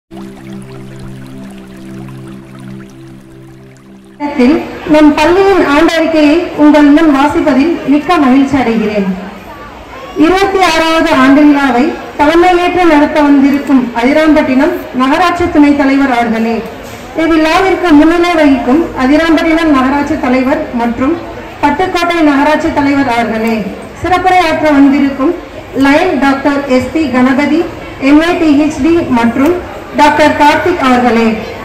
நேரத்தில் நம் பள்ளியின் ஆண்டறிக்கையை உங்கள் முன் வாசிப்பதில் மிக்க மகிழ்ச்சி அடைகிறேன் இருபத்தி ஆறாவது ஆண்டு விழாவை தலைமையேற்று நடத்த வந்திருக்கும் அதிராம்பட்டினம் நகராட்சி துணைத் தலைவர் அவர்களே இவ்விழாவிற்கு முன்னிலை வகிக்கும் அதிராம்பட்டினம் நகராட்சி தலைவர் மற்றும் பட்டுக்கோட்டை நகராட்சி தலைவர் அவர்களே சிறப்புரையாற்ற வந்திருக்கும் lion doctor S P Ganapathi எம்ஏடிஹெச்டி மற்றும் டாக்டர் கார்த்திக் அவர்களே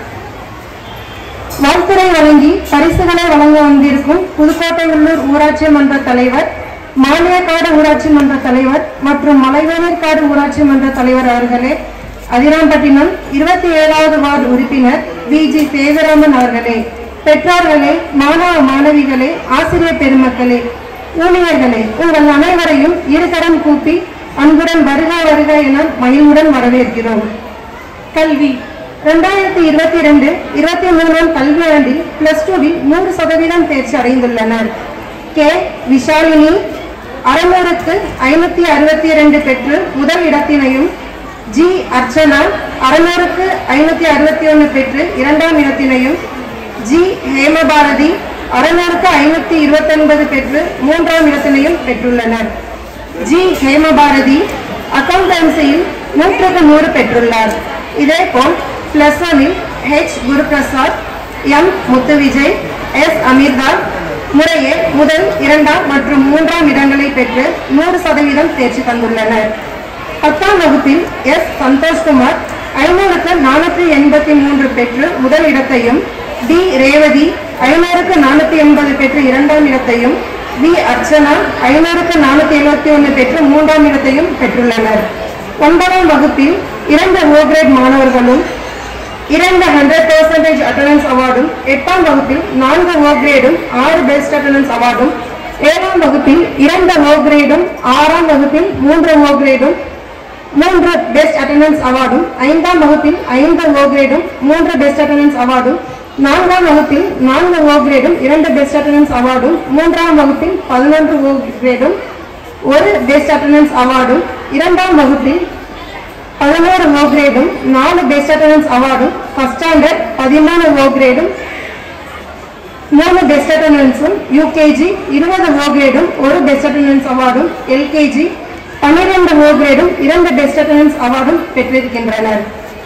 வாழ்த்துறை வழங்கி பரிசுகளை வழங்க வந்திருக்கும் புதுக்கோட்டை உள்ளூர் ஊராட்சி மன்ற தலைவர் மானியக்காடு ஊராட்சி மன்ற தலைவர் மற்றும் மலைவேலூர்காடு ஊராட்சி மன்ற தலைவர் அவர்களே அதிராம்பட்டினம் இருபத்தி ஏழாவது வார்டு உறுப்பினர் வி ஜி சேவராமன் அவர்களே பெற்றோர்களே மாணவ மாணவிகளே ஆசிரியர் பெருமக்களே ஊழியர்களே உங்கள் அனைவரையும் இருகரம் கூப்பி அன்புடன் வருக வருக என மகிழ்வுடன் வரவேற்கிறோம் கல்வி ரெண்டாயிரத்தி இருபத்தி ரெண்டு இருபத்தி மூணாம் கல்வியாண்டில் பிளஸ் டூவில் நூறு சதவீதம் தேர்ச்சி அடைந்துள்ளனர் கே விஷாலினி அறநூறுக்கு ஐநூத்தி அறுபத்தி இரண்டு பெற்று முதல் இடத்தினையும் ஜி அர்ச்சனா அறநூறுக்கு ஐநூத்தி அறுபத்தி ஒன்று பெற்று இரண்டாம் இடத்தினையும் ஜி ஹேமபாரதி அறநூறுக்கு ஐநூத்தி இருபத்தி ஒன்பது பெற்று மூன்றாம் இடத்தினையும் பெற்றுள்ளனர் ஜி ஹேமபாரதி அக்கௌண்டன்சியில் நூற்றுக்கு நூறு பெற்றுள்ளார் இதேபோல் பிளஸ் ஒனில் H Guruprasad M Muthuvijay S Ameerdas முறையே முதல் இரண்டாம் மற்றும் மூன்றாம் இடங்களை பெற்று நூறு சதவீதம் தேர்ச்சி தந்துள்ளனர் பத்தாம் வகுப்பில் எஸ் சந்தோஷ்குமார் ஐநூறுக்கு நானூற்றி எண்பத்தி மூன்று பெற்று முதல் இடத்தையும் டி ரேவதி ஐநூறுக்கு நானூற்றி எண்பது பெற்று இரண்டாம் இடத்தையும் வி அர்ச்சனா ஐநூறுக்கு நானூற்றி எழுபத்தி ஒன்று பெற்று மூன்றாம் இடத்தையும் பெற்றுள்ளனர் ஒன்பதாம் வகுப்பில் இரண்டு ஓ கிரேட் மாணவர்களும் இரண்டு ஹண்ட்ரட் பெர்சன்டேஜ் அட்டண்டன்ஸ் அவார்டும் எட்டாம் வகுப்பில் நான்கு ஓ கிரேடும் ஆறு பெஸ்ட் அட்டண்டன்ஸ் அவார்டும் ஏழாம் வகுப்பில் இரண்டு ஓ கிரேடும் ஆறாம் வகுப்பில் மூன்று ஓ கிரேடும் மூன்று பெஸ்ட் அட்டண்டன்ஸ் அவார்டும் ஐந்தாம் வகுப்பில் ஐந்து ஓ கிரேடும் மூன்று பெஸ்ட் அட்டண்டன்ஸ் அவார்டும் நான்காம் வகுப்பில் நான்கு ஓ கிரேடும் இரண்டு பெஸ்ட் அட்டண்டன்ஸ் அவார்டும் மூன்றாம் வகுப்பில் பதினொன்று ஓ கிரேடும் ஒரு பெஸ்ட் அட்டண்டன்ஸ் அவார்டும் இரண்டாம் வகுப்பில் பதினோரு ஓ கிரேடும் நாலு பெஸ்ட் அட்டண்டன்ஸ் அவார்டும் ஃபர்ஸ்ட் ஸ்டாண்டர்ட் பதிமூணு ஓ கிரேடும் மூணு பெஸ்ட் அட்டண்டன்ஸும் யூகேஜி இருபது ஓ கிரேடும் ஒரு பெஸ்ட் அட்டண்டன்ஸ் அவார்டும் எல்கேஜி பன்னிரெண்டு ஓ கிரேடும் இரண்டு பெஸ்ட் அட்டண்டன்ஸ் அவார்டும் பெற்றிருக்கின்றனர்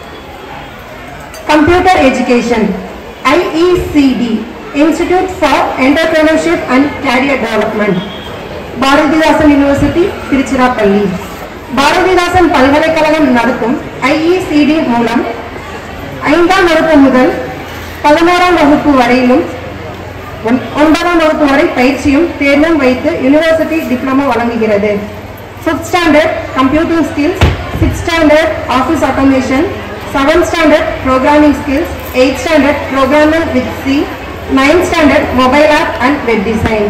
computer education IECT institute for entrepreneurship and career development Bharathidasan university Tiruchirappalli Bharathidasan பல்கலைக்கழகம் நடத்தும் ஐஇசிடி மூலம் ஐந்தாம் வகுப்பு முதல் பதினோராம் வகுப்பு வரையிலும் ஒன்- ஒன்பதாம் வகுப்பு வரை பயிற்சியும் தேர்வும் வைத்து யூனிவர்சிட்டி டிப்ளமோ வழங்குகிறது fifth standard computing skills six standard office automation seventh standard programming skills eight standard programming with C ninth standard mobile app and web design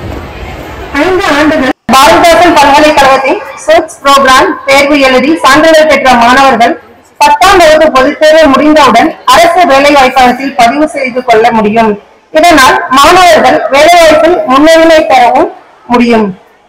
ஐந்து ஆண்டுகள் பாரதிதாசன் பல்கலைக்கழகத்தின் சர்ச் ப்ரோக்ராம் தேர்வு எழுதி சான்றிதழ் பெற்ற மாணவர்கள் பத்தாம் வகுப்பு பொதுத் தேர்வு முடிந்தவுடன் அரசு வேலைவாய்ப்பகத்தில் பதிவு செய்து கொள்ள முடியும் இதனால் மாணவர்கள் வேலைவாய்ப்பில் முன்னுரிமை பெறவும் முடியும்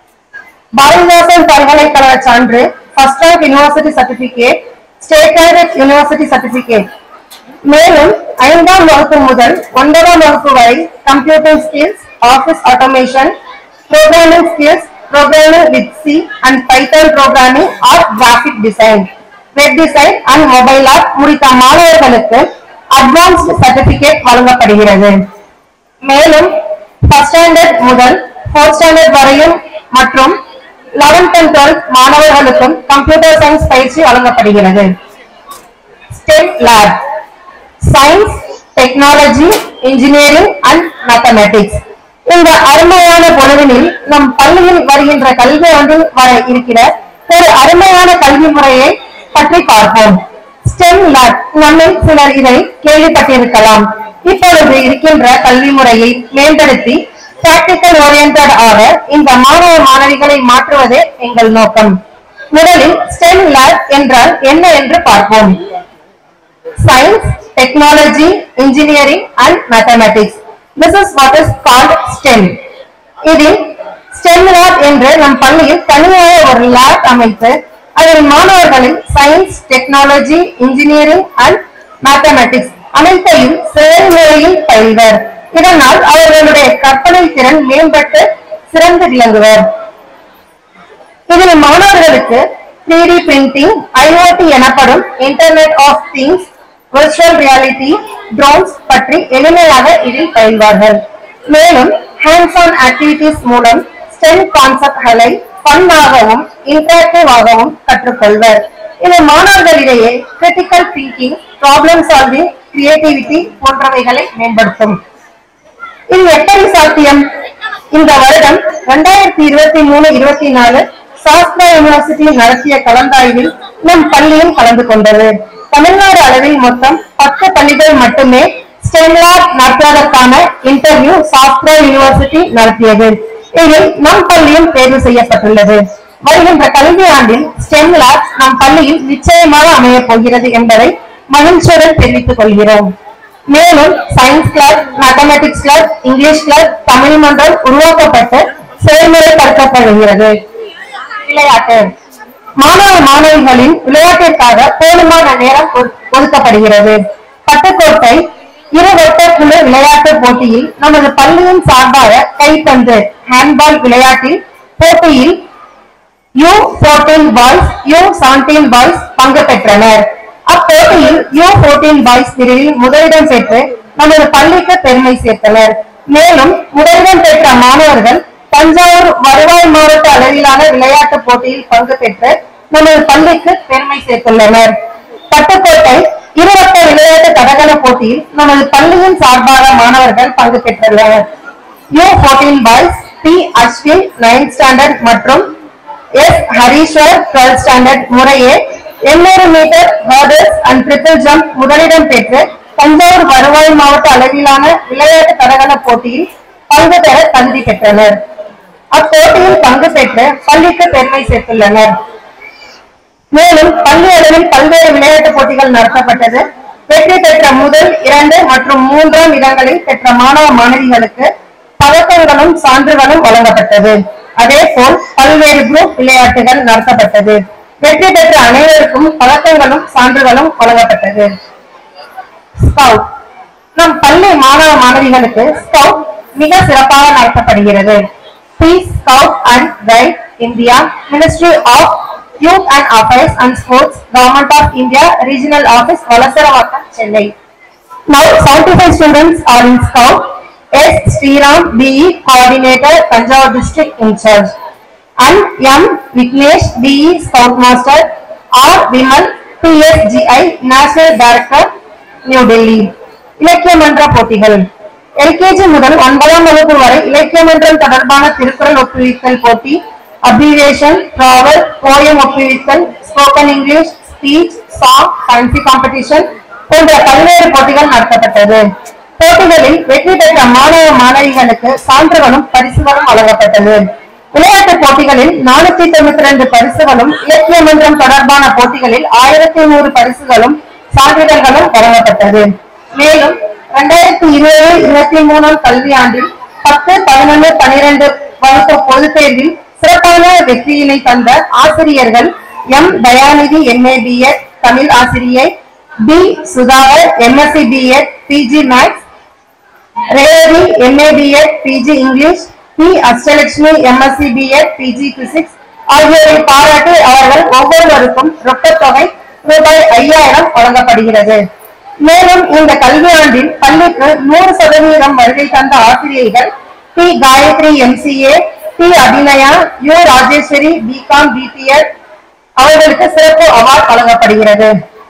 பாரதிதாசன் பல்கலைக்கழக சான்று first rank university certificate state rank university certificate மேலும் ஐந்தாம் வகுப்பு முதல் ஒன்பதாம் வகுப்பு வரை computer skills office automation programming skills programming with C and Python programming or graphic design web design and mobile app முடித்த மாணவர்களுக்கு அட்வான்ஸ்டு சர்டிபிகேட் வழங்கப்படுகிறது மேலும் ஃபர்ஸ்ட் ஸ்டாண்டர்ட் முதல் ஃபோர்த் ஸ்டாண்டர்ட் வரையும் மற்றும் லெவன்த் அண்ட் டுவெல்த் மாணவர்களுக்கும் கம்ப்யூட்டர் சயின்ஸ் பயிற்சி வழங்கப்படுகிறது STEM lab science technology engineering and mathematics இந்த அருமையான பொழுதினில் நம் பள்ளியில் வருகின்ற கல்வி ஆண்டில் வர இருக்கிற ஒரு அருமையான கல்வி முறையை பற்றி பார்ப்போம் ஸ்டெம் லேப் நம்மில் சிலர் இதை கேள்விப்பட்டிருக்கலாம் இப்பொழுது இருக்கின்ற கல்வி முறையை மேம்படுத்தி பிராக்டிக்கல் ஓரியன்டட் ஆக இந்த மாணவ மாணவிகளை மாற்றுவதே எங்கள் நோக்கம் முதலில் ஸ்டெம் லேப் என்றால் என்ன என்று பார்ப்போம் science, technology, engineering and mathematics. This is what is called STEM. இதில் STEM lab என்று நம் பள்ளியில் தனியாக ஒரு லேப் அமைத்து அதில் மாணவர்களின் science technology engineering and mathematics அனைத்தையும் செயல்முறையில் பயில்வர் இதனால் அவர்களுடைய கற்பனை திறன் மேம்பட்டு சிறந்து விளங்குவர் இதில் மாணவர்களுக்கு 3D பிரிண்டிங் ஐஓடி எனப்படும் internet of things virtual reality drones பற்றி எளிமையாக இதில் பயில்வார்கள் மேலும் ஹேண்ட்ஸ் ஆன் ஆக்டிவிட்டிஸ் மூலம் ஸ்டெம் கான்செப்ட்களை ஃபன்னாகவும் இன்டராக்டிவாகவும் கற்றுக்கொள்வர் இது மாணவர்களிடையே critical thinking problem solving creativity போன்றவைகளை மேம்படுத்தும் இது எப்படி சாத்தியம் இந்த வருடம் இரண்டாயிரத்தி இருபத்தி மூணு இருபத்தி நாலு சாஸ்திரா யூனிவர்சிட்டி நடத்திய கலந்தாய்வில் நம் பள்ளியும் கலந்து கொண்டது தமிழ்நாடு அளவில் மொத்தம் பத்து பள்ளிகள் மட்டுமே ஸ்டெம்லாப் நடத்துவதற்கான இன்டர்வியூ சாஸ்திரா யூனிவர்சிட்டி நடத்தியது இதில் நம் பள்ளியும் தேர்வு செய்யப்பட்டுள்ளது வருகின்ற கல்வி ஆண்டில் ஸ்டெம் லேப் நம் பள்ளியில் நிச்சயமாக அமையப் போகிறது என்பதை மகிழ்ச்சியுடன் தெரிவித்துக் கொள்கிறோம் மேலும் science club mathematics club English club Tamil மன்றம் உருவாக்கப்பட்டு செயல்முறைப்படுத்தப்படுகிறது விளையாட்டு மாணவ மாணவிகளின் விளையாட்டிற்காக போதுமான நேரம் ஒது- ஒதுக்கப்படுகிறது பட்டுக்கோட்டை இருவட்ட குழு விளையாட்டு போட்டியில் நமது பள்ளியின் சார்பாக கைப்பந்து ஹேண்ட்பால் விளையாட்டில் போட்டியில் U fourteen boys U seventeen boys பங்கு பெற்றனர் அப்போட்டியில் யூ போர்டீன் பாய்ஸ் பிரிவில் முதலிடம் பெற்று நமது பள்ளிக்கு பெருமை சேர்த்தனர் மேலும் முதலிடம் பெற்ற மாணவர்கள் தஞ்சாவூர் வருவாய் மாவட்ட அளவிலான விளையாட்டு போட்டியில் பங்கு பெற்று நமது பள்ளிக்கு பெருமை சேர்த்துள்ளனர் பட்டுக்கோட்டை இருவட்ட விளையாட்டு தடகள போட்டியில் நமது பள்ளியின் சார்பாக மாணவர்கள் பங்கு பெற்றுள்ளனர் U fourteen boys P Ashwin ninth standard மற்றும் எஸ் ஹரீஸ்வர் டுவெல்த் ஸ்டாண்டர்ட் முறையே 800 metre hurdles and triple jump முதலிடம் பெற்று தஞ்சாவூர் வருவாய் மாவட்ட அளவிலான விளையாட்டு தடகள போட்டியில் பங்கு பெற தகுதி பெற்றனர் அப்போட்டியில் பங்கு பெற்று பள்ளிக்கு பெருமை சேர்த்துள்ளனர் மேலும் பள்ளி அளவில் பல்வேறு விளையாட்டு போட்டிகள் நடத்தப்பட்டது வெற்றி பெற்ற முதல் இரண்டு மற்றும் மூன்றாம் இடங்களை பெற்ற மாணவ மாணவிகளுக்கு பதக்கங்களும் சான்றுகளும் வழங்கப்பட்டது அதே போல் பல்வேறு குரூப் விளையாட்டுகள் நடத்தப்பட்டது வெற்றி பெற்ற அனைவருக்கும் பதக்கங்களும் சான்றுகளும் வழங்கப்பட்டது ஸ்கவுட் நம் பள்ளி மாணவ மாணவிகளுக்கு ஸ்கவுட் மிக சிறப்பாக நடத்தப்படுகிறது peace scout and guide India ministry of youth and affairs and sports government of India regional office Valasaravakkam Chennai Now 75 students are in scout. S. Sriram BE coordinator Tanjavur district in charge. And M. Vignesh BE scoutmaster. R. Vimal PSGI national director New Delhi. இலக்கிய மன்ற போட்டிகள் LKG முதல் ஒன்பதாம் வகுப்பு வரை இலக்கிய மன்றம் தொடர்பான திருக்குறள் ஒப்புவித்தல் போட்டி அப்ரிவேஷன் டிராவல் போயம் ஒப்புவித்தல் spoken English speech song fancy competition போன்ற பல்வேறு போட்டிகள் நடத்தப்பட்டது போட்டிகளில் வெற்றி பெற்ற மாணவ மாணவிகளுக்கு சான்றுகளும் பரிசுகளும் வழங்கப்பட்டது விளையாட்டு போட்டிகளில் நானூத்தி தொண்ணூத்தி ரெண்டு பரிசுகளும் இலக்கிய மன்றம் தொடர்பான போட்டிகளில் ஆயிரத்தி நூறு பரிசுகளும் சான்றிதழ்களும் வழங்கப்பட்டது மேலும் இரண்டாயிரத்தி இருபது இருபத்தி மூணாம் கல்வியாண்டில் பத்து பதினொன்று பனிரெண்டு வகுப்பு பொதுத் தேர்வில் சிறப்பான வெற்றியினை தந்த ஆசிரியர்கள் M Dhayanidhi MA BEd Tamil ஆசிரியை P Sudhakar MSc BEd PG maths Revathi MA BEd PG English P Ashtalakshmi MSc BEd PG physics ஆகியோரை பாராட்டி அவர்கள் ஒவ்வொருவருக்கும் ரொக்கத்தொகை ரூபாய் ஐயாயிரம் வழங்கப்படுகிறது மேலும் இந்த கல்வியாண்டில் பள்ளிக்கு நூறு சதவீதம் வருகை தந்த ஆசிரியர்கள் T Gayathri MCA T Abinaya U Rajeswari BCom BPEd அவர்களுக்கு சிறப்பு அவார்ட் வழங்கப்படுகிறது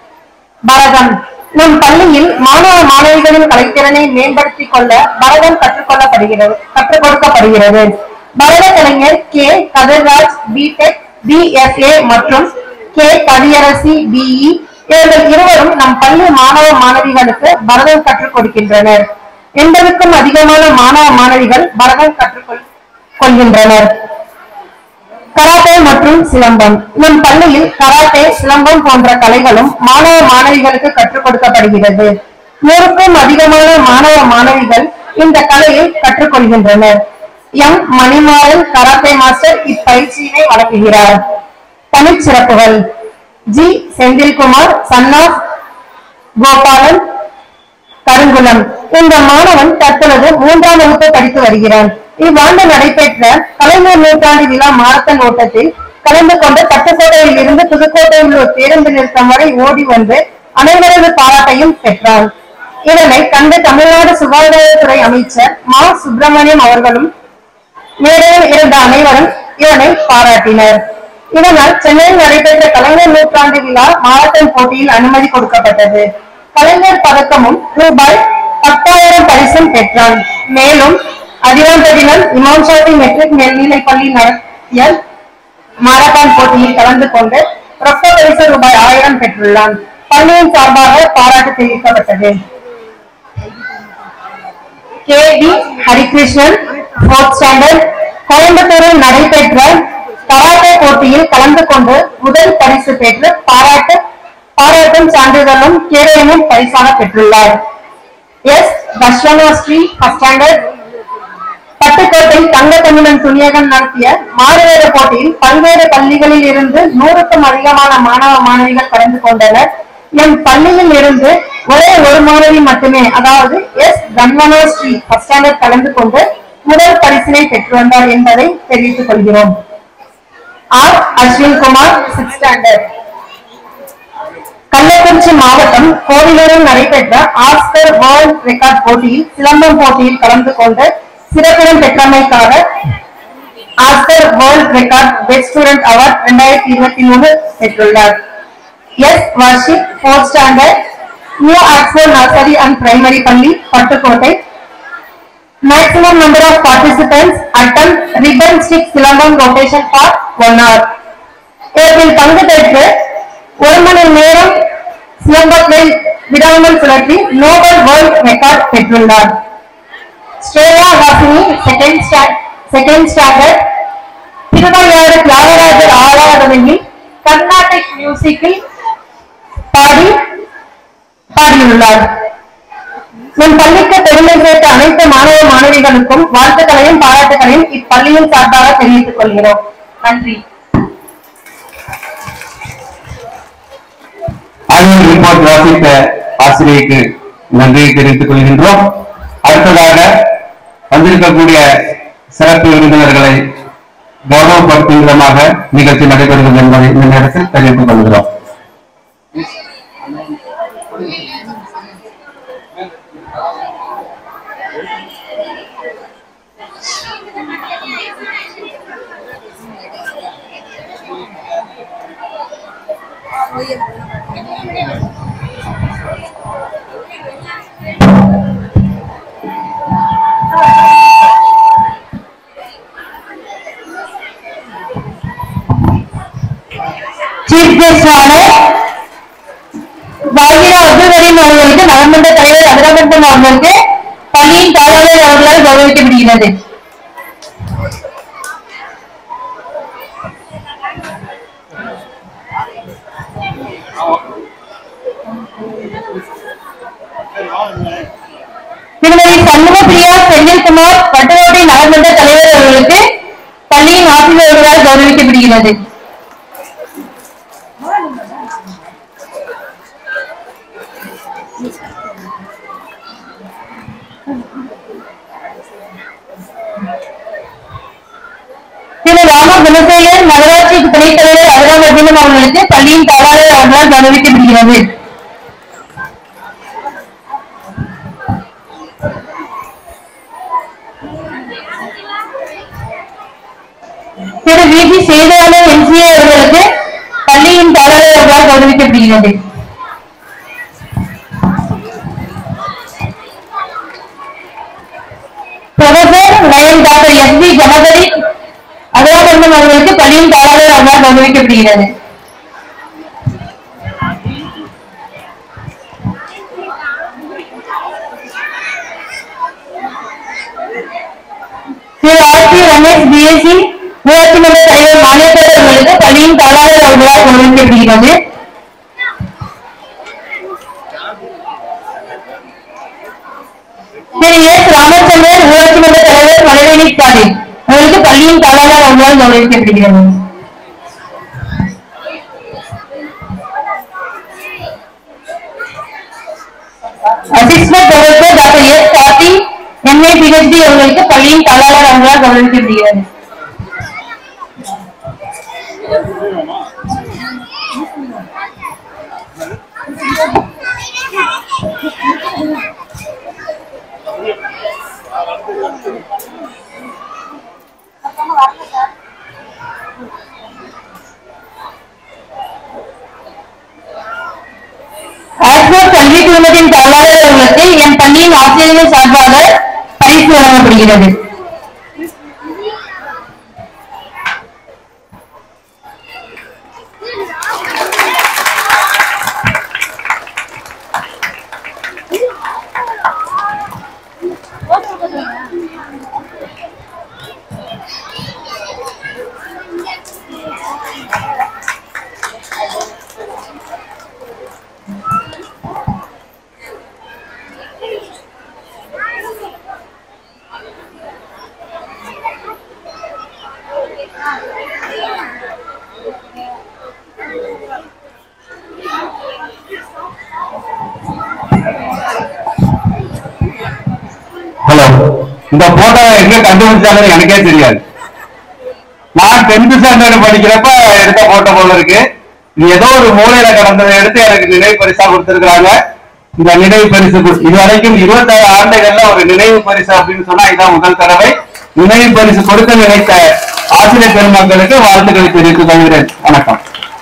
பரதம் நம் பள்ளியில் மாணவ மாணவிகளின் கலைத்திறனை மேம்படுத்திக் கொள்ள பரதம் கற்றுக்கொள்ளப்படுகிறது கற்றுக் கொடுக்கப்படுகிறது பரத கலைஞர் கே கதிர்ராஜ் பிடெக் பிஎஸ்ஏ மற்றும் கே கவியரசி பிஇ இவர்கள் இருவரும் நம் பள்ளி மாணவ மாணவிகளுக்கு பரதம் கற்றுக் கொடுக்கின்றனர் எண்பதுக்கும் அதிகமான மாணவ மாணவிகள் பரதம் கற்றுக்கொள் கொள்கின்றனர் கராத்தே மற்றும் சிலம்பம் நம் பள்ளியில் கராத்தே சிலம்பம் போன்ற கலைகளும் மாணவ மாணவிகளுக்கு கற்றுக் கொடுக்கப்படுகிறது நூறுக்கும் அதிகமான மாணவ மாணவிகள் இந்த கலையை கற்றுக்கொள்கின்றனர் எம் மணிமாறன் கராத்தே மாஸ்டர் இப்பயிற்சியினை வழங்குகிறார் தமிழ் சிறப்புகள் G Senthilkumar son of Gopalan Karungulam இந்த மாணவன் தற்பொழுது மூன்றாம் வகுப்பு படித்து வருகிறான் இவ்வாண்டு நடைபெற்ற கலைஞர் நூற்றாண்டு விழா மாரத்தன் ஓட்டத்தில் கலந்து கொண்டு பட்டுக்கோட்டையில் இருந்து புதுக்கோட்டையில் உள்ள பேருந்து நிறுத்தம் வரை ஓடி வந்து அனைவரது பாராட்டையும் பெற்றான் இதனை கண்டு தமிழ்நாடு சுகாதாரத்துறை அமைச்சர் மா சுப்பிரமணியம் அவர்களும் மேடையில் இருந்த அனைவரும் இதனை பாராட்டினர் இதனால் சென்னையில் நடைபெற்ற கலைஞர் நூற்றாண்டு விழா மாரத்தான் போட்டியில் அனுமதி கொடுக்கப்பட்டது கலைஞர் பதக்கமும் ரூபாய் பத்தாயிரம் பரிசும் பெற்றான் மேலும் அதிராம்பதினம் இமாம் ஷாஃபி மெட்ரிக் மேல்நிலைப் பள்ளி நடத்திய மாரத்தான் போட்டியில் கலந்து கொண்டு ரொக்க பரிசு ரூபாய் ஆயிரம் பெற்றுள்ளான் பள்ளியின் சார்பாக பாராட்டு தெரிவிக்கப்பட்டது K T Harikrishnan fourth standard கோயம்புத்தூரில் நடைபெற்ற கராத்தே போட்டியில் கலந்து கொண்டு முதல் பரிசு பெற்று பாராட்டு பாராட்டும் சான்றிதழும் கேடயமும் பரிசாக பெற்றுள்ளார் S Dharshana Sri first standard Pattukkottai Thanga Tamizhan துணியகம் நடத்திய மாறுவேட போட்டியில் பல்வேறு பள்ளிகளில் இருந்து நூறுக்கும் அதிகமான மாணவ மாணவிகள் கலந்து கொண்டனர் என் பள்ளியில் இருந்து ஒரே ஒரு மாணவி மட்டுமே அதாவது S Dhanvana Sri first standard கலந்து கொண்டு முதல் பரிசினை பெற்று வந்தார் என்பதை தெரிவித்துக் கொள்கிறோம் R Ashwin Kumar six standard Kallakurichi மாவட்டம் கோவிலூரில் நடைபெற்ற ஆஸ்கர் வேர்ல்ட் ரெக்கார்ட் போட்டியில் சிலம்பம் போட்டியில் கலந்து கொண்டு சிறப்பிடம் பெற்றமைக்காக Oscar world record best student award இரண்டாயிரத்தி இருபத்தி மூணு பெற்றுள்ளார் S Varship fourth standard new Oxford nursery and primary பள்ளி Pattukkottai maximum number of participants attempt ribbon stick silambam rotation for one hour இவற்றில் பங்கு பெற்று ஒரு மணி நேரம் சிலம்பத்தை விடாமல் சுழற்றி நோபல் வேர்ல்ட் ரெக்கார்ட் பெற்றுள்ளார் Shreya Hasini second second standard Thiruvaiyaru Thyagarajar ஆராதனையில் கர்நாடிக் மியூசிக்கில் பாடி பாடியுள்ளார் நம் பள்ளிக்கு பெருமை சேர்த்த அனைத்து மாணவ மாணவிகளுக்கும் வாழ்த்துக்களையும் பாராட்டுகளையும் இப்பள்ளியின் சார்பாக தெரிவித்துக் கொள்கிறோம் நன்றி ஆனுவல் ரிப்போர்ட் வாசித்த ஆசிரியருக்கு நன்றியை தெரிவித்துக் கொள்கின்றோம் அடுத்ததாக வந்திருக்கக்கூடிய சிறப்பு விருந்தினர்களை கௌரவப்படுத்தும் விதமாக நிகழ்ச்சி நடைபெறுகிறது என்பதை இந்த நேரத்தில் தெரிவித்துக் கொள்கிறோம் சீஃப் கெஸ்டான பாகிரா அப்துல் கரீம் அவர்களுக்கு நகர்மன்ற தலைவர் அதிரபந்தன் அவர்களுக்கு பள்ளியின் தாளாளர் அவர்களால் கௌரவிக்கப்படுகிறது திருமதி சண்முகப்பிரியா செந்தில்குமார் பட்டுக்கோட்டை நகர்மன்ற தலைவர் அவர்களுக்கு பள்ளியின் ஆசிரியர்களால் கௌரவிக்கப்படுகிறது திரு ராம குணசேகர் நகராட்சி துணைத் தலைவர் அருகாமர்தனம் அவர்களுக்கு பள்ளியின் தாளாளர் அவர்களால் கௌரவிக்கப்படுகிறது Thiru V G Sethalar MCA அவர்களுக்கு பள்ளியின் தாளாளர் அவர்களால் கௌரவிக்கப்படுகிறது பிரொஃபசர் நயன் doctor S P Janakari Agarapantham அவர்களுக்கு பள்ளியின் தாளாளர் அவர்களால் கௌரவிக்கப்படுகிறது Thiru R P Ramesh BSc ஊராட்சி மன்ற தலைவர் மானியத்தர் அவர்களுக்கு பள்ளியின் தாளாளர் அவர்களால் கௌரவிக்கப்படுகிறது திரு எஸ் ராமச்சந்திரன் ஊராட்சி மன்ற தலைவர் மலைவேணி ஸ்டாலின் அவர்களுக்கு பள்ளியின் தாளாளர் அவர்களால் கௌரவிக்கப்படுகிறது பிஹெச்டி அவர்களுக்கு பள்ளியின் தாளாளர் அவர்களால் கவனிக்கப்படுகிறது ஆக்ஸ்போர்ட் கல்வி குழுமத்தின் தாளாளர் அவர்களுக்கு என் பள்ளியின் ஆசிரியர்கள் சார்பாக பரிசு வழங்கப்படுகிறது ஹலோ இந்த போட்டோ எங்க கண்டுபிடிச்சாலும் எனக்கே தெரியாது நான் டென்த் ஸ்டாண்டர்ட் படிக்கிறப்ப எடுத்த போட்டோ போல இருக்கு இது ஏதோ ஒரு மூலையில கடந்ததை எடுத்து எனக்கு நினைவு பரிசா கொடுத்திருக்காங்க இந்த நினைவு பரிசு கு- இதுவரைக்கும் இருபத்தாறு ஆண்டுகள்ல ஒரு நினைவு பரிசு அப்படின்னு சொன்னா இதான் முதல் தடவை நினைவு பரிசு கொடுக்க நினைத்த ஆசிரியர் பெருமக்களுக்கு வாழ்த்துக்களை தெரிவித்துக் கொள்கிறேன் வணக்கம்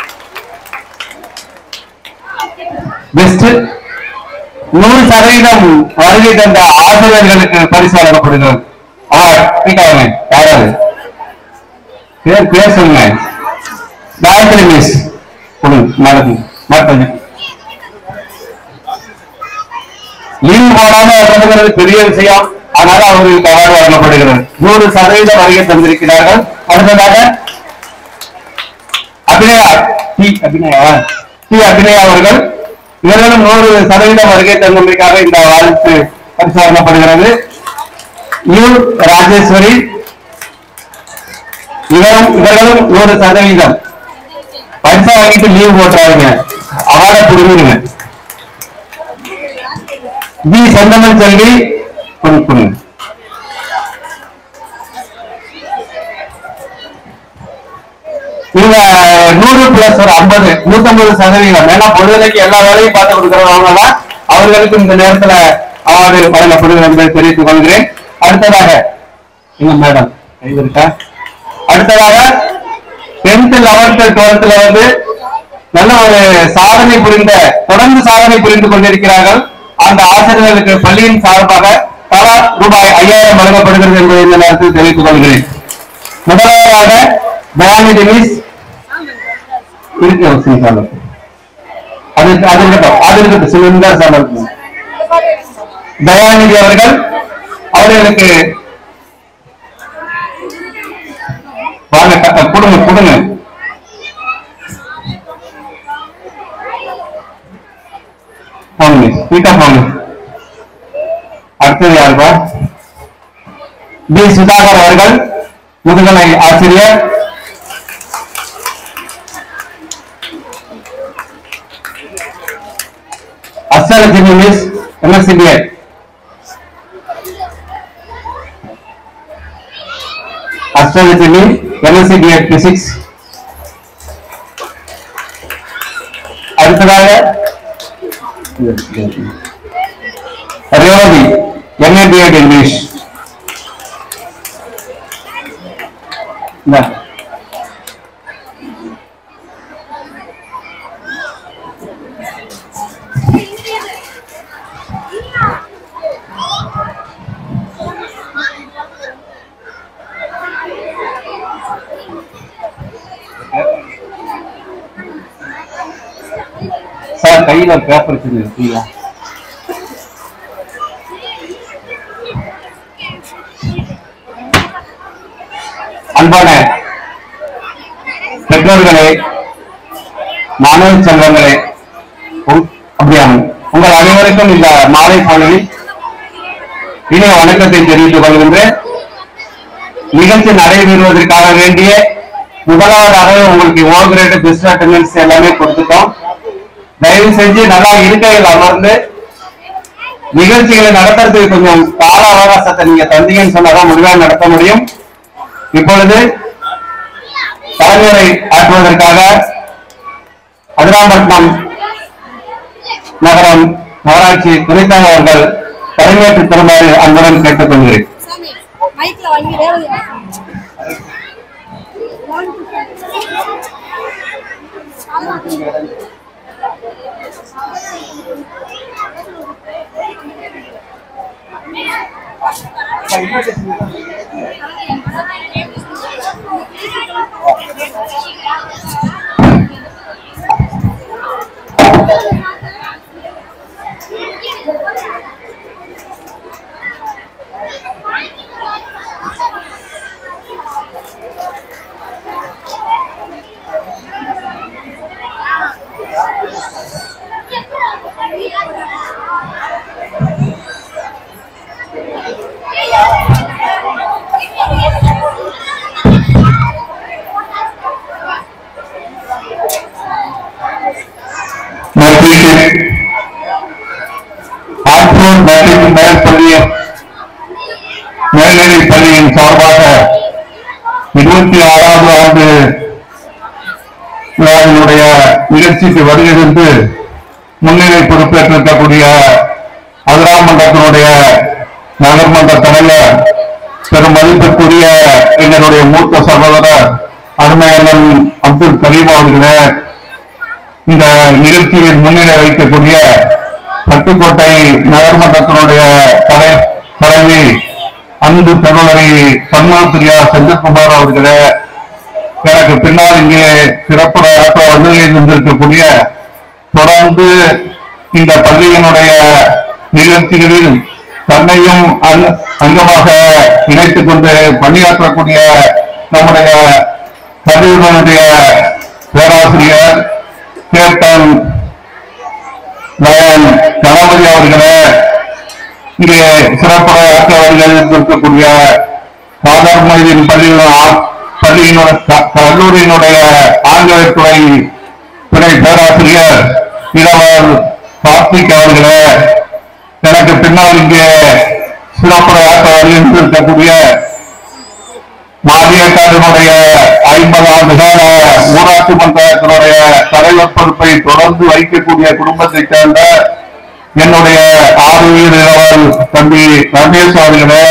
பெஸ்ட் நூறு சதவீதம் வருகை தந்த ஆசிரியர்களுக்கு பரிசு வழங்கப்படுகிறது அவார்ட் ஸ்பீக்காங்க யாராவது பேர் பேர் சொல்லுங்க காயத்ரி மிஸ் கொடுங்க மேடம் மேடம் லீவு போடாம வழங்குகிறது பெரிய விஷயம் அதனால அவர்களுக்கு அவார்டு வழங்கப்படுகிறது நூறு சதவீதம் வருகை தந்திருக்கிறார்கள் அடுத்ததாக அபிநயா டி அபிநயா டி அபிநயா அவர்கள் இவர்களும் நூறு சதவீதம் வருகை தந்தமைக்காக இந்த வாழ்த்து பரிசு வழங்கப்படுகிறது யூ ராஜேஸ்வரி இவரும் இவர்களும் நூறு சதவீதம் பரிசா வாங்கிட்டு லீவ் போட்டுறாங்க அவார்டை புரிஞ்சுங்க பி செந்தமன் செல்வி கொஞ்சம் கொடுங்க இவங்க நூறு பிளஸ் ஒரு ஐம்பது நூத்தம்பது சதவீதம் ஏன்னா பொழுதுக்கு எல்லா வேலையும் பார்த்து கொடுக்கறவங்க தான் அவர்களுக்கு இந்த நேரத்துல அவார்டு வழங்கப்படுகிறது என்பதை தெரிவித்துக் கொள்கிறேன் அடுத்ததாக எங்க மேடம் இருக்கா அடுத்ததாக டென்த் லெவன்த் டுவெல்த்ல வந்து நல்ல ஒரு சாதனை புரிந்த தொடர்ந்து சாதனை புரிந்து கொண்டிருக்கிறார்கள் அந்த ஆசிரியர்களுக்கு பள்ளியின் சார்பாக தலா ரூபாய் ஐயாயிரம் வழங்கப்படுகிறது என்பதை இந்த நேரத்தில் தெரிவித்துக் கொள்கிறேன் முதலாவதாக தயாநிதி மிஸ் இருக்கு ஒரு சில சாலம் அது அது இருக்கட்டும் அது இருக்கட்டும் சிவந்தா சாலம் தயாநிதி அவர்கள் அவர்களுக்கு வாங்க க- கொடுங்க கொடுங்க போங்க ஸ்பீக்கர் போங்க அடுத்தது யாருப்பா பி சுதாகர் அவர்கள் முதுகலை ஆசிரியர் அஸ்ட்ராலஜி மிஸ் எம்எஸ்சிபிஐ அஸ்ட்ராலஜி எம்எஸ்சிபிஐ பிசிக்ஸ் அடுத்ததாக ரேவதி எம்ஏபிஎட் இங்கிலீஷ் இந்தா. சார் கையில் ஒரு பேப்பர் வச்சிருக்கீங்க அன்பான பெற்றோர்களே மாணவ செல்வங்களே உங்- அப்படியா உங்கள் அனைவருக்கும் இந்த மாலை பொழுதில் இனிய வணக்கத்தை தெரிவித்துக் கொள்கின்றேன் நிகழ்ச்சி நடைபெறுவதற்காக வேண்டிய முதலாவதாக உங்களுக்கு ஓ கிரேட் பெஸ்ட் அட்டண்டன்ஸ் எல்லாமே கொடுத்துட்டோம் தயவு செஞ்சு நல்லா இருக்கையில் அமர்ந்து நிகழ்ச்சிகளை நடத்துறதுக்கு கொஞ்சம் கால அவகாசத்தை நீங்க தந்தீங்கன்னு சொன்னாதான் முடிவாக நடத்த முடியும் இப்பொழுது தலைமுறை ஆற்றுவதற்காக அதிராம்பட்டினம் நகரம் நகராட்சி துணைத்தலைவர் அவர்கள் தலைமையேற்று தருமாறு அன்புடன் கேட்டுக்கொள்கிறேன் சாமி மைக்ல வாங்கி ரேவதி மெட்ரிக் ஆற்றூர் மெட்ரிக் மேல்பள்ளி மேல்நிலைப் பள்ளியின் சார்பாக இருபத்தி ஆறாவது ஆண்டு விழாவினுடைய நிகழ்ச்சிக்கு வருகிறது முன்னிலை பொறுப்பேற்றிருக்கக்கூடிய அதிராமண்டலத்தினுடைய நகர்மன்ற தலைவர் பெரும் மதிப்பிற்குரிய எங்களுடைய மூத்த சகோதரர் அருமையண்ணன் அப்துல் கரீம் அவர்களே இந்த நிகழ்ச்சியில் முன்னிலை வைக்கக்கூடிய பட்டுக்கோட்டை நகர்மன்றத்தினுடைய தலை தலைவி அன்பு சகோதரி சண்முகப்பிரியா செந்தில்குமார் அவர்களே எனக்கு பின்னால் இங்கே சிறப்புரையாற்ற வருகையில் இருந்திருக்கக்கூடிய தொடர்ந்து இந்த பள்ளியினுடைய நிகழ்ச்சிகளில் தன்னையும் அங்க- அங்கமாக இணைத்துக் கொண்டு பணியாற்றக்கூடிய நம்முடைய பள்ளியினுடைய பேராசிரியர் கேப்டன் லயன் கணபதி அவர்களே இங்கே சிறப்புரையாற்ற வருகையில் இருக்கக்கூடிய ஃபாதர் மைதீன் பள்ளியின் ஆ- பள்ளியினுடைய க- கல்லூரியினுடைய ஆங்கிலத்துறை துணை பேராசிரியர் இளவர் கார்த்திக் அவர்களே எனக்கு பின்னால் இங்கே சிறப்புரையாற்ற வருகின்ற இருக்கக்கூடிய மாநிலக்காரனுடைய ஐம்பது ஆண்டு கால ஊராட்சி மன்றத்தினுடைய தலைவர் பொறுப்பை தொடர்ந்து வைக்கக்கூடிய குடும்பத்தைச் சேர்ந்த என்னுடைய ஆறுயிர் இளவல் தம்பி ரமேஷ் அவர்களே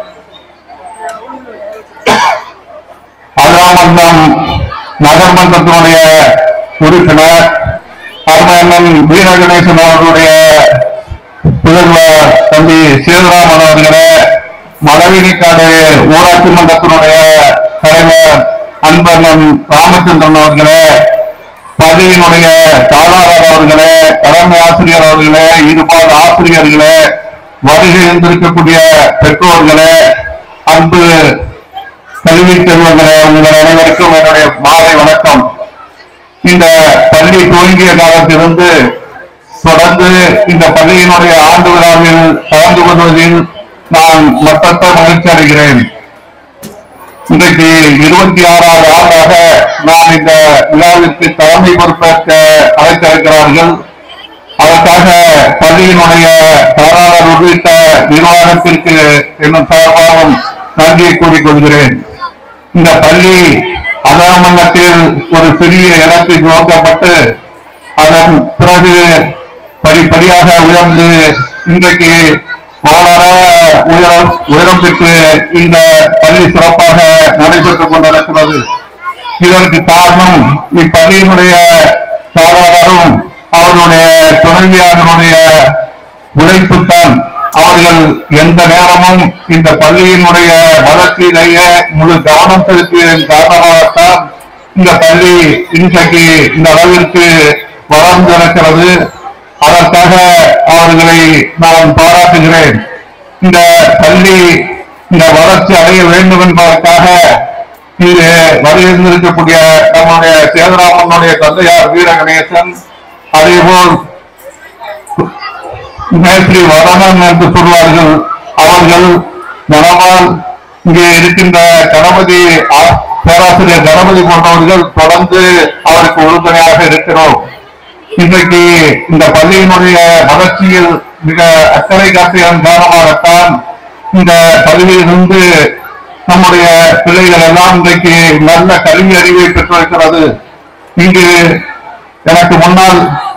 அதாமந்தம் நகர்மன்றத்தினுடைய உறுப்பினர் அருமையண்ணன் வீரகணேசன் அவர்களுடைய புதல்வர் தம்பி சேதுராமன் அவர்களே மலவினிக்காடு ஊராட்சி மன்றத்தினுடைய தலைவர் அன்பண்ணன் ராமச்சந்திரன் அவர்களே பதவியினுடைய தாளாளர் அவர்களே தலைமை ஆசிரியர் அவர்களே இருபால் ஆசிரியர்களே வருகை இருந்திருக்கக்கூடிய பெற்றோர்களே அன்பு கல்வி செல்வங்களே உங்கள் அனைவருக்கும் என்னுடைய மாலை வணக்கம் இந்த பள்ளி துவங்கிய காலத்திலிருந்து தொடர்ந்து இந்த பள்ளியினுடைய ஆண்டு விழாவில் கலந்து கொள்வதில் நான் மற்றற்ற மகிழ்ச்சி அடைகிறேன் இன்றைக்கு இருபத்தி ஆறாவது ஆண்டாக நான் இந்த விழாவிற்கு தலைமை பொறுப்பேற்க அழைத்திருக்கிறார்கள் அதற்காக பள்ளியினுடைய தாராளர் உள்ளிட்ட நிர்வாகத்திற்கு என்னும் சார்பாகவும் நன்றியை கூறிக்கொள்கிறேன் இந்த பள்ளி அதாமங்கத்தில் ஒரு சிறிய இடத்தில் நோக்கப்பட்டு அதன் பிறகு படிப்படியாக உயர்ந்து இன்றைக்கு வளர உயரம் உயரம் பெற்று இந்த பள்ளி சிறப்பாக நடைபெற்றுக் கொண்டிருக்கிறது இதற்கு காரணம் இப்பள்ளியினுடைய தாராளரும் அவருடைய துணைவியாளருடைய உழைப்புத்தான் அவர்கள் எந்த நேரமும் இந்த பள்ளியினுடைய வளர்ச்சியிலேயே முழு கவனம் செலுத்தியதன் காரணமாகத்தான் இந்த பள்ளி இன்றைக்கு இந்த அளவிற்கு வளர்ந்திருக்கிறது அதற்காக அவர்களை நான் பாராட்டுகிறேன் இந்த பள்ளி இந்த வளர்ச்சி அடைய வேண்டும் என்பதற்காக இங்கு வருகின்றிருக்கக்கூடிய நம்முடைய சேதராமனுடைய தந்தையார் வீரகணேசன் அதேபோல் மேஸ்திரி வரணன் என்று சொல்வார்கள் அவர்கள் மனமால் இங்கே இருக்கின்ற கணபதி ஆ- பேராசிரியர் கணபதி போன்றவர்கள் தொடர்ந்து அவருக்கு உறுதுணையாக இருக்கிறோம் இன்றைக்கு இந்த பள்ளியினுடைய வளர்ச்சியில் மிக அக்கறை காட்டியதன் காரணமாகத்தான் இந்த பதவியிலிருந்து நம்முடைய பிள்ளைகள் எல்லாம் இன்றைக்கு நல்ல கல்வி அறிவை பெற்றிருக்கிறது இங்கு எனக்கு முன்னால்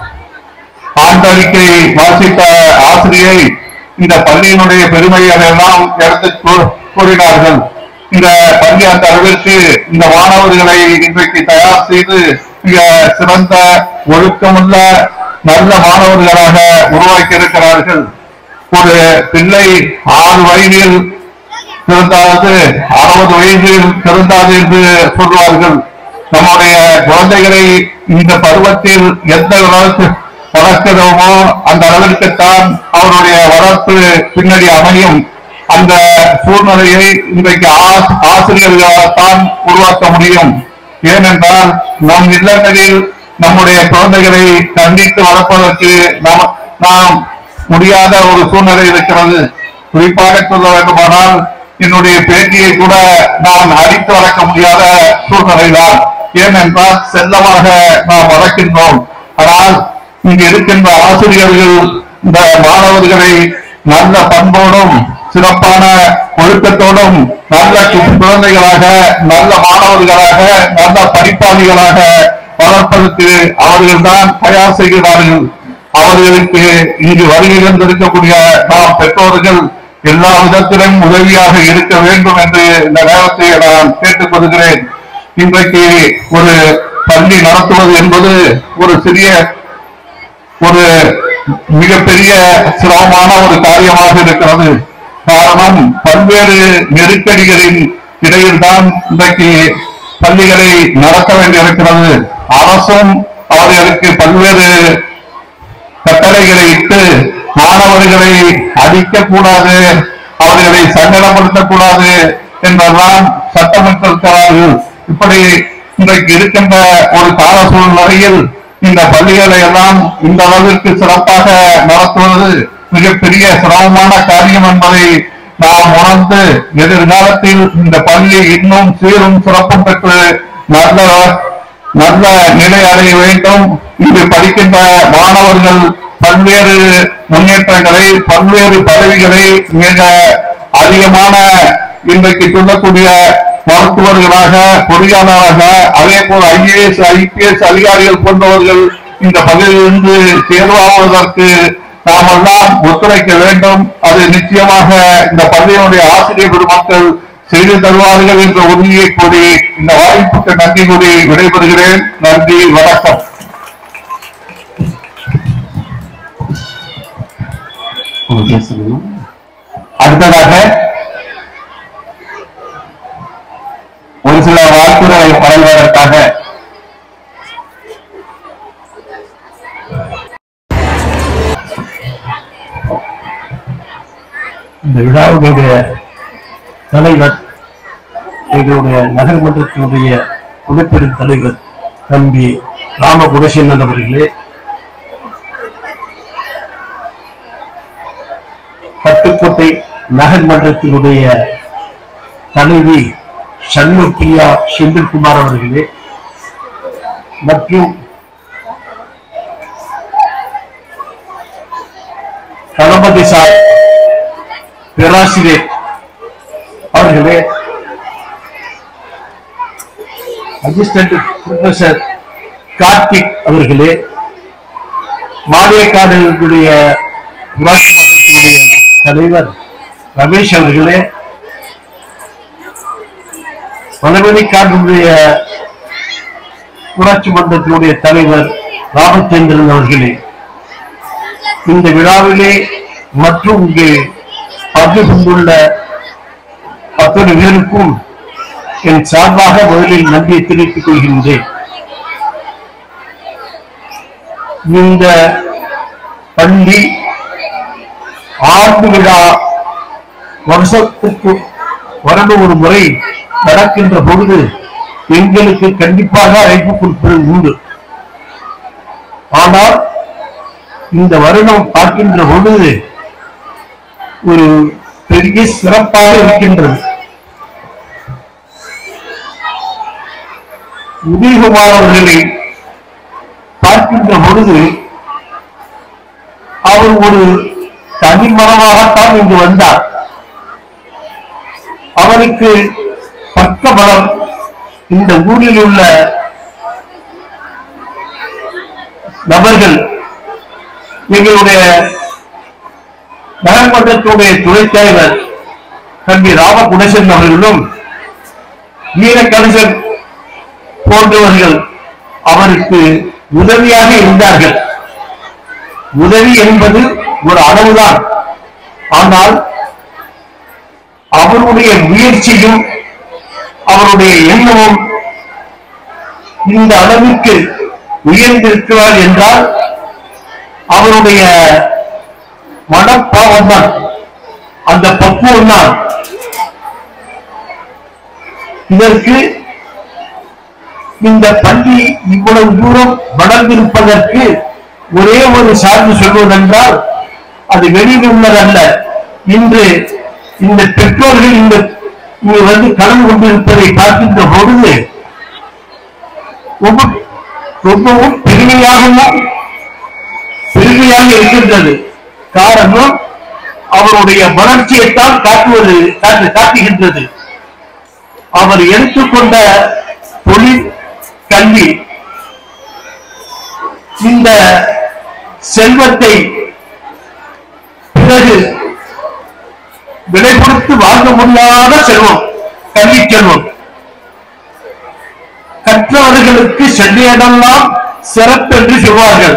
ஆண்டறிக்கை வாசித்த ஆசிரியை இந்த பள்ளியினுடைய பெருமைகளை எல்லாம் எடுத்து கூ- கூறினார்கள் இந்த பள்ளி அந்த அளவிற்கு இந்த மாணவர்களை இன்றைக்கு தயார் செய்து மிக சிறந்த ஒழுக்கமுள்ள நல்ல மாணவர்களாக உருவாக்கி இருக்கிறார்கள் ஒரு பிள்ளை ஆறு வயதில் பிறந்தாவது அறுபது வயதில் பிறந்தாது என்று சொல்வார்கள் நம்முடைய குழந்தைகளை இந்த பருவத்தில் எந்த அளவுக்கு வளர்க்கிறோமோ அந்த அளவிற்குத்தான் அவருடைய வளர்ப்பு பின்னாடி அமையும் அந்த சூழ்நிலையை இன்றைக்கு ஆஸ்- ஆசிரியர்களால் தான் உருவாக்க முடியும் ஏனென்றால் நம் இல்லங்களில் நம்முடைய குழந்தைகளை கண்டித்து வளர்ப்பதற்கு நாம் நாம் முடியாத ஒரு சூழ்நிலை இருக்கிறது குறிப்பாக சொல்ல வேண்டுமானால் என்னுடைய பேட்டியை கூட நான் அடித்து வளர்க்க முடியாத சூழ்நிலைதான் ஏனென்றால் செல்லமாக நாம் வளர்க்கின்றோம் ஆனால் இங்கு இருக்கின்ற ஆசிரியர்கள் இந்த மாணவர்களை நல்ல பண்போடும் சிறப்பான ஒழுக்கத்தோடும் நல்ல கு- குழந்தைகளாக நல்ல மாணவர்களாக நல்ல படிப்பாளிகளாக வளர்ப்பதற்கு அவர்கள்தான் தயார் செய்கிறார்கள் அவர்களுக்கு இங்கு வருகை தந்திருக்கக்கூடிய நாம் பெற்றோர்கள் எல்லா விதத்திலும் உதவியாக இருக்க வேண்டும் என்று இந்த நேரத்தை நான் கேட்டுக்கொள்கிறேன் இன்றைக்கு ஒரு பள்ளி நடத்துவது என்பது ஒரு சிறிய ஒரு மிகப்பெரிய சிரமமான ஒரு காரியமாக இருக்கிறது காரணம் பல்வேறு நெருக்கடிகளின் இடையில்தான் இன்றைக்கு பள்ளிகளை நடத்த வேண்டியிருக்கிறது அரசும் அவர்களுக்கு பல்வேறு கட்டளைகளை இட்டு மாணவர்களை அடிக்கக்கூடாது அவர்களை சங்கடப்படுத்தக்கூடாது என்றெல்லாம் சட்டமிட்டிருக்கிறார்கள் இப்படி இன்றைக்கு இருக்கின்ற ஒரு கால சூழ்நிலையில் இந்த பள்ளிகளை எல்லாம் இந்த அளவிற்கு சிறப்பாக நடத்துவது மிகப்பெரிய சிரமமான காரியம் என்பதை நாம் உணர்ந்து எதிர்காலத்தில் இந்த பள்ளி இன்னும் சீரும் சிறப்பும் பெற்று நல்ல நல்ல நிலை அடைய வேண்டும் இங்கு படிக்கின்ற மாணவர்கள் பல்வேறு முன்னேற்றங்களை பல்வேறு பதவிகளை மிக அதிகமான இன்றைக்கு சொல்லக்கூடிய மருத்துவர்களாக பொறியாளராக அதே போல் ஐஏஎஸ் ஐபிஎஸ் அதிகாரிகள் போன்றவர்கள் இந்த பதவியிலிருந்து தேர்வாவதற்கு நாமெல்லாம் ஒத்துழைக்க வேண்டும் அது நிச்சயமாக இந்த பள்ளியினுடைய ஆசிரியர் பெருமக்கள் செய்து தருவார்கள் என்ற உறுதியை கூறி இந்த வாய்ப்புக்கு நன்றி கூறி விடைபெறுகிறேன் நன்றி வணக்கம் அடுத்ததாக ஒரு சில வாழ்த்துறை வழங்குவதற்காக இந்த விழாவுடைய தலைவர் எங்களுடைய நகர்மன்றத்தினுடைய புதுப்பெரும் தலைவர் தம்பி ராம குணசேனன் அவர்களே பட்டுக்கோட்டை நகர்மன்றத்தினுடைய தலைவி சண்முகியா செந்தில்குமார் அவர்களே மற்றும் தளபதி சார் பேராசிரியர் அவர்களே அசிஸ்டன்ட் ப்ரொஃபசர் கார்த்திக் அவர்களே மானியக்காரர்களுடைய ஊராட்சி மன்றத்தினுடைய தலைவர் ரமேஷ் அவர்களே மணவெளிக்காரனுடைய ஊராட்சி மன்றத்தினுடைய தலைவர் ராமச்சந்திரன் அவர்களே இந்த விழாவிலே மற்றும் இங்கே பங்கு கொண்டுள்ள அத்தனை பேருக்கும் என் சார்பாக முதலில் நன்றியை தெரிவித்துக் கொள்கின்றேன் இந்த பள்ளி ஆண்டு விழா வருஷத்துக்கு வருடம் ஒரு முறை நடக்கின்ற பொழுது எங்களுக்கு கண்டிப்பாக அழைப்பு கொடுப்பது உண்டு ஆனால் இந்த வருடம் பார்க்கின்ற பொழுது ஒரு பெரிய சிறப்பாக இருக்கின்றது உதயகுமார் அவர்களை பார்க்கின்ற பொழுது அவர் ஒரு தனிமரமாகத்தான் இங்கு வந்தார் அவருக்கு பக்கபலம் இந்த ஊரில் உள்ள நபர்கள் எங்களுடைய நகர்மன்றத்துடைய துணைத் தலைவர் தம்பி ராமகுணசன் அவர்களும் வீரக்கணசன் போன்றவர்கள் அவருக்கு உதவியாக இருந்தார்கள் உதவி என்பது ஒரு அளவுதான் ஆனால் அவருடைய முயற்சியும் அவருடைய எண்ணமும் இந்த அளவிற்கு உயர்ந்திருக்கிறார் என்றால் அவருடைய மனப்பாவம் தான் அந்த பக்குவம் தான் இதற்கு இந்த பள்ளி இவ்வளவு தூரம் வளர்ந்திருப்பதற்கு ஒரே ஒரு சார்ந்து சொல்வதென்றால் அது வெளியில் உள்ளதல்ல இன்று இந்த பெற்றோர்கள் இந்த இங்கு வந்து கலந்து கொண்டிருப்பதை பார்க்கின்ற பொழுது ரொம்ப ரொம்பவும் பெருமையாகவும் பெருமையாக இருக்கின்றது காரணம் அவருடைய வளர்ச்சியைத்தான் காட்டுவது காட்டு காட்டுகின்றது அவர் எடுத்துக்கொண்ட தொழில் கல்வி இந்த செல்வத்தை பிறகு விலை கொடுத்து வாங்க முடியாத செல்வம் கல்வி செல்வம் கற்றவர்களுக்கு சென்ற இடமெல்லாம் சிறப்பு என்று சொல்வார்கள்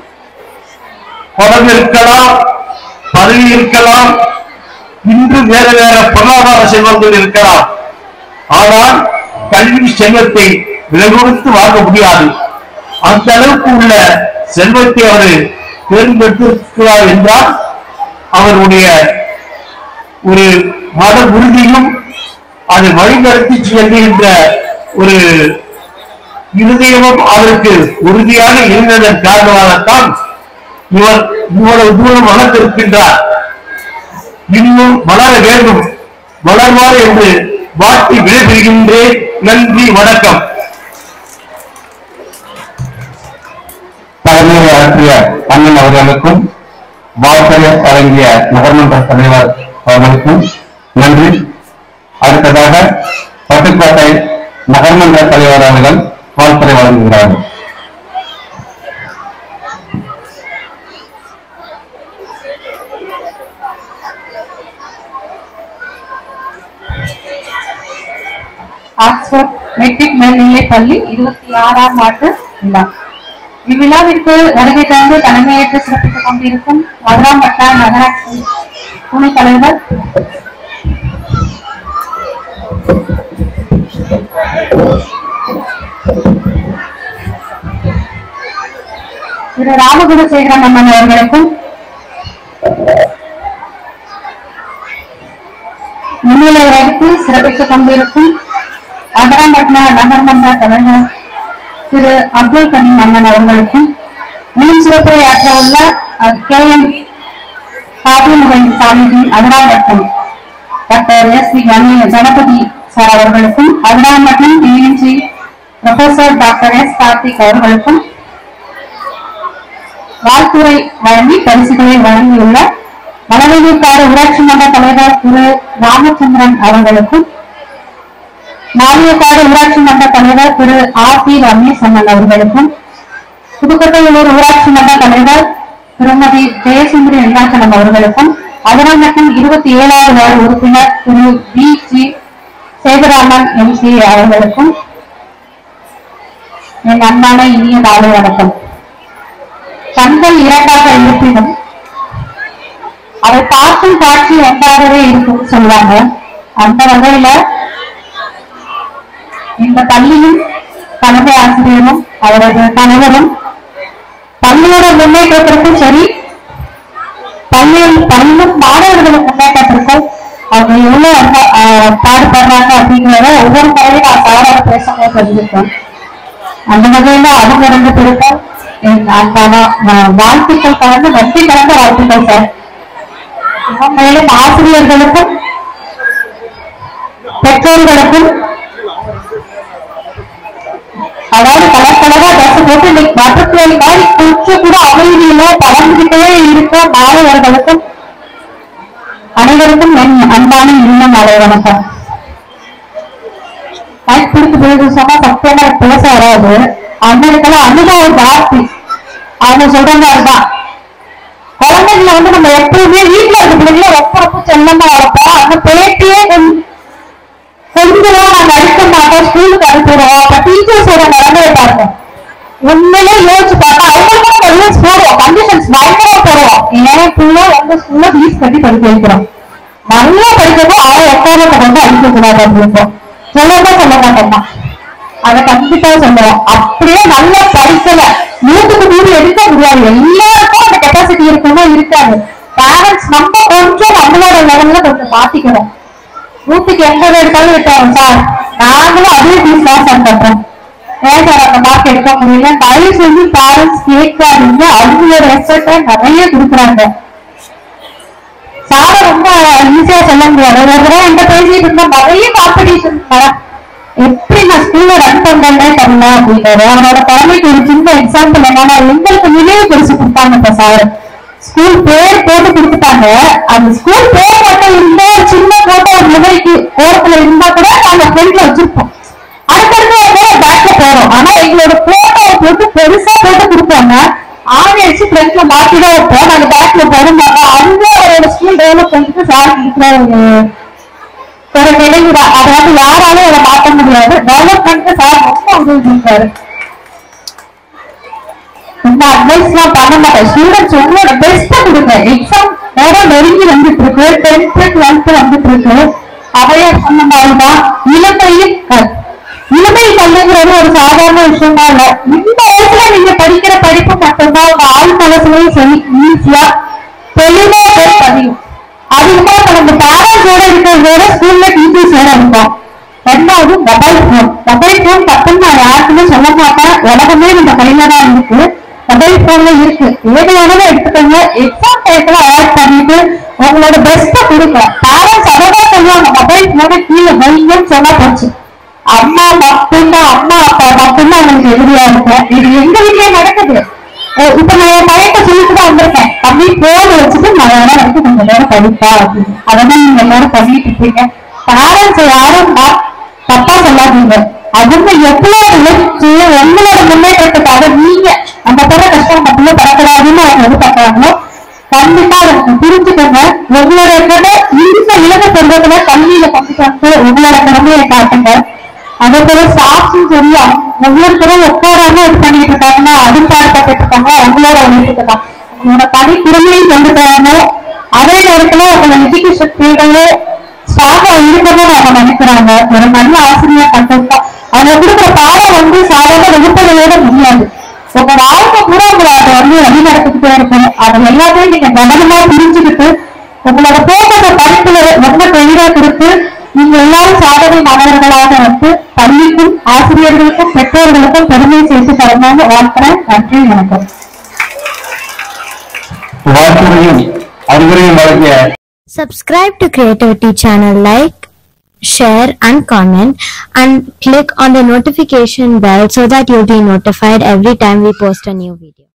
பதவி இருக்கலாம் பதவி இருக்கலாம் இன்று வேற வேற பொருளாதார செல்வங்கள் இருக்கலாம் ஆனால் கல்வி செல்வத்தை விலை கொடுத்து வாங்க முடியாது அந்த அளவுக்கு உள்ள செல்வத்தை அவர் தேர்ந்தெடுத்திருக்கிறார் என்றால் அவருடைய ஒரு மத உறுதியும் அதை வழிநடத்தி செல்கின்ற ஒரு இருதயமும் அவருக்கு உறுதியாக இருந்ததன் காரணமாகத்தான் இவர் இவ்வளவு தூரம் வளர்ந்திருக்கின்றார் இன்னும் வளர வேண்டும் வளர்வார் என்று வாழ்த்தி விடைபெறுகின்றேன் நன்றி வணக்கம் தலைமையை ஆற்றிய அண்ணன் அவர்களுக்கும் வாழ்க்கையை வழங்கிய நகர்மன்ற தலைவர் அவர்களுக்கும் நன்றி அடுத்ததாக பட்டுக்கோட்டை நகர்மன்ற தலைவர் அவர்கள் வாழ்த்துறை வழங்குகிறார்கள் ஆக்ஸ்போர்ட் மெட்ரிக் மேல்நிலைப் பள்ளி இருபத்தி ஆறாம் ஆண்டு விழா இவ்விழாவிற்கு வருகை தந்து தலைமையேற்று சிறப்பித்துக் கொண்டிருக்கும் மதுராம்பட்டா நகராட்சி துணைத் தலைவர் திரு ராமகுணசேகரன் அம்மன் அவர்களுக்கும் முன்னிலை வகித்து சிறப்பித்துக் கொண்டிருக்கும் அகரம்பட்னா நகர்மன்ற தலைவர் திரு அப்துல் கரீம் அண்ணன் அவர்களுக்கும் மீன் சிறப்புரையாற்ற உள்ள K M Kabimugan Swamiji Agarampattam doctor S C கணி கணபதி சார் அவர்களுக்கும் அகராம்பட்டம் பிஎன்ஜி ப்ரொஃபசர் டாக்டர் எஸ் கார்த்திக் அவர்களுக்கும் வாழ்த்துறை வழங்கி பரிசுகளை வழங்கியுள்ள வடவேலிக்காடு ஊராட்சி மன்ற தலைவர் திரு ராமச்சந்திரன் அவர்களுக்கும் மானியக்காடு ஊராட்சி மன்ற தலைவர் திரு ஆர் பி ரமேஷ் அண்ணன் அவர்களுக்கும் புதுக்கோட்டையூர் ஊராட்சி மன்ற தலைவர் திருமதி ஜெயசுந்தரி வெங்காச்சலம் அவர்களுக்கும் அதிராமட்டம் இருபத்தி ஏழாவது வார்டு உறுப்பினர் Thiru P G Sethuraman MC அவர்களுக்கும் என் அன்பான இனிய காலை வணக்கம் கண்கள் இரண்டாக இருப்பினும் அதை பார்க்கும் காட்சி ஒன்றாகவே இருக்கும் சொல்லுவாங்க அந்த வகையில இந்த பள்ளியும் தலைமை ஆசிரியரும் அவரது தலைவரும் பள்ளியோட முன்னேற்றத்திற்கும் சரி பள்ளியில் பள்ளியும் மாணவர்களுக்கு முன்னேற்றத்திற்கும் அவங்க எவ்வளவு அந்த- ஆஹ் பாடுபடுறாங்க அப்படிங்கிறத ஒவ்வொரு முறையும் நான் சாரோட பேசும்போது தெரிஞ்சுக்கேன் அந்த வகையில அவங்க ரெண்டு பேருக்கும் என் அன்பான ஆஹ், வாழ்த்துக்கள் கலந்து நன்றி கலந்த வாழ்த்துக்கள் சார் இன்னும் மேலும் ஆசிரியர்களுக்கும் பெற்றோர்களுக்கும் அதாவது கலர் கலரா ட்ரெஸ் போட்டு இன்னைக்கு பட்டர்ஃபிளை மாதிரி கொஞ்சம் கூட அமைதியில பறந்துகிட்டே இருக்க மாணவர்களுக்கும் அனைவருக்கும் என் அன்பான இனிய மாலை வணக்கம் மைக் பிடிச்சு பேச சொன்னா சத்தியமா பேச வராது அண்ணனுக்கெல்லாம் அனுபவ ஜாஸ்தி அவங்க சொல்ற மாதிரிதான் குழந்தைங்களை வந்து நம்ம எப்பவுமே வீட்டுல இருக்க பிள்ளைங்கள ரொம்ப ரொம்ப செல்லமா வளர்ப்போம் அந்த பேட்டியே கொஞ்சம் கொஞ்சம் நாங்க அடிக்க மாட்டோம் ஸ்கூலுக்கு அனுப்பிடுவோம் அப்ப டீச்சர்ஸோட நிலைமையை பாருங்க உண்மையிலே யோசிச்சு பார்த்தா அவங்களுக்கும் நம்ம ரூல்ஸ் போடுவோம் கண்டிஷன்ஸ் பயங்கரமா போடுவோம் ஏன் பிள்ளை உங்க ஸ்கூல்ல ஃபீஸ் கட்டி படிக்க வைக்கிறோம் நல்லா படிக்கணும் அவன் உட்காரத்தை கொண்டு அடிக்க கூடாது அப்படின்போம் சொல்லவே சொல்ல மாட்டோம்மா அதை கண்டிப்பா சொல்லுவோம் அப்படியே நல்லா படிக்கல நூத்துக்கு நூறு எடுக்க முடியாது எல்லாருக்கும் அந்த கெப்பாசிட்டி இருக்குமோ இருக்காது பேரண்ட்ஸ் நம்ம கொஞ்சம் நம்மளோட லெவல்ல கொஞ்சம் மாத்திக்கணும் நூத்துக்கு எண்பது எடுத்தாலும் விட்டோம் சார் நாங்களும் அதே ஃபீஸ் தான் சார் கட்டுறோம் ஏன் சார் அந்த மார்க் எடுக்க முடியல தயவு செஞ்சு பேரண்ட்ஸ் கேட்காதீங்க அவங்களோட எஃபர்ட்டை நிறைய கொடுக்குறாங்க சாரை ரொம்ப ஈஸியா சொல்ல முடியாது ஒரு தடவை என்கிட்ட பேசிட்டு இருந்தா நிறைய காம்படிஷன் எப்படி நான் ஸ்கூல்ல ரன் பண்றேன்னே தெரியல அப்படின்னாரு அவரோட திறமைக்கு ஒரு சின்ன எக்ஸாம்பிள் என்னன்னா எங்களுக்கு நினைவு பரிசு கொடுத்தாங்க இப்ப சார் ஸ்கூல் பேர் போட்டு கொடுத்துட்டாங்க அந்த ஸ்கூல் பேர் மட்டும் இருந்தா ஒரு சின்ன போட்டோ முறைக்கு ஓரத்துல இருந்தா கூட நாங்க ஃப்ரெண்ட்ல வச்சிருப்போம் அடுத்தடுத்து வந்து பேக்ல போறோம் ஆனா எங்களோட போட்டோ போட்டு பெருசா போட்டு கொடுத்தாங்க ஆணை வச்சு ஃப்ரெண்ட்ல மாட்டி தான் வைப்போம் நாங்க பேக்ல போட மாட்டோம் அந்த அவரோட ஸ்கூல் டெவலப் பண்ணிட்டு சார் இருக்கிற ஒரு ஒரு நினைவுதான் அதை வந்து யாராலும் அதை மாற்ற முடியாது டெவலப்மெண்ட் சார் ரொம்ப உதவி செஞ்சாரு இந்த அட்வைஸ் எல்லாம் பண்ண மாட்டேன் ஸ்டூடெண்ட்ஸ் உங்களோட பெஸ்ட்டை கொடுங்க எக்ஸாம் நேரம் நெருங்கி வந்துட்டு இருக்கு டென்த் டுவெல்த் வந்துட்டு இருக்கு அதையே சொன்ன மாதிரிதான் இளமையில் க- இளமை கல்விங்கிறது ஒரு சாதாரண விஷயமா இல்ல இந்த வயசுல நீங்க படிக்கிற படிப்பு மட்டும்தான் உங்க ஆள் மனசுலயும் சரி ஈஸியா தெளிவா போய் பதியும் அதிகமா இப்ப நம்ம பேரண்ட்ஸோட இருக்கிறதோட ஸ்கூல்ல டீச்சர்ஸோட இருப்போம் ரெண்டாவது மொபைல் போன் மொபைல் போன் தப்புன்னு நான் யாருக்குமே சொல்ல மாட்டேன் உலகமே நம்ம கையில தான் இருக்கு மொபைல் போன்ல இருக்கு ஏது வேணாலும் எடுத்துக்கோங்க எக்ஸாம் டயத்துல அவாய்ட் பண்ணிட்டு உங்களோட பெஸ்ட்டை கொடுங்க பேரண்ட்ஸ் அதை தான் சொல்லுவாங்க மொபைல் போனை கீழே வைங்கன்னு சொன்னா போச்சு அம்மா மட்டும்தான் அம்மா அப்பா மட்டும்தான் அவங்களுக்கு எதிரியா இருக்கும் இது எங்க வீட்லயே நடக்குது ஓ, இப்ப நான் என் பையன்கிட்ட சொல்லிட்டு தான் வந்திருக்கேன் தம்பி போன் வச்சுட்டு நான் வேணா வரைக்கும் கொஞ்சம் நேரம் படிப்பா அப்படின்னு அதெல்லாம் நீங்க எல்லாரும் பண்ணிட்டு இருக்கீங்க பேரண்ட்ஸ் யாரும் மா- தப்பா சொல்லாதீங்க அவங்க எவ்வளவு உழைச்சு உங்களோட முன்னேற்றத்துக்காக நீங்க அந்த பிற கஷ்டம் மட்டுமே படக்கூடாதுன்னு அவங்க எதிர்பார்க்கறாங்களோ கண்டிப்பா அதை புரிஞ்சுக்கோங்க உங்களோட இருக்கிறத இந்த இலக்க செல்வத்துல கல்வியில கொண்டு வந்து உங்களோட திறமையை காட்டுங்க அதே போல ஸ்டாஃப்ஸும் சரி ஒவ்வொருத்தரும் உட்காராம இது பண்ணிட்டு இருக்காங்கன்னா அடிப்பாடுபட்டு இருக்காங்க அவங்களோட உழைப்புக்கு தான் உங்களோட பணி திறமையும் கொண்டு போகணும் அதே நேரத்துல உங்களோட எஜுகேஷன் ஃபீல்டையே ஸ்டாஃபா இருக்கணும்னு அவங்க நினைக்கிறாங்க ஒரு நல்ல ஆசிரியர் கண்டிப்பா அவங்க கொடுக்குற பாடம் வந்து சாதாரண வகுப்புகளோட முடியாது உங்க வாழ்க்கை கூட உங்களை அதை வந்து வழி நடத்திக்கிட்டே இருக்கணும் அதை எல்லாத்தையும் நீங்க கவனமா புரிஞ்சுக்கிட்டு உங்களோட போக்கத்தை படிப்புல ரொம்ப தெளிவா கொடுத்து நீங்க எல்லாரும் சாதனை மாணவர்களாக வந்து பள்ளிக்கும் ஆசிரியர்களுக்கும் பெற்றோர்களுக்கும் பெருமை சேர்த்து தரணும்னு வாழ்த்துறேன் நன்றி வணக்கம் வாழ்த்துறையும் அறிவுரையும் வழங்கிய Subscribe to Creativity channel, like, share and comment and click on the notification bell so that you'll be notified every time we post a new video.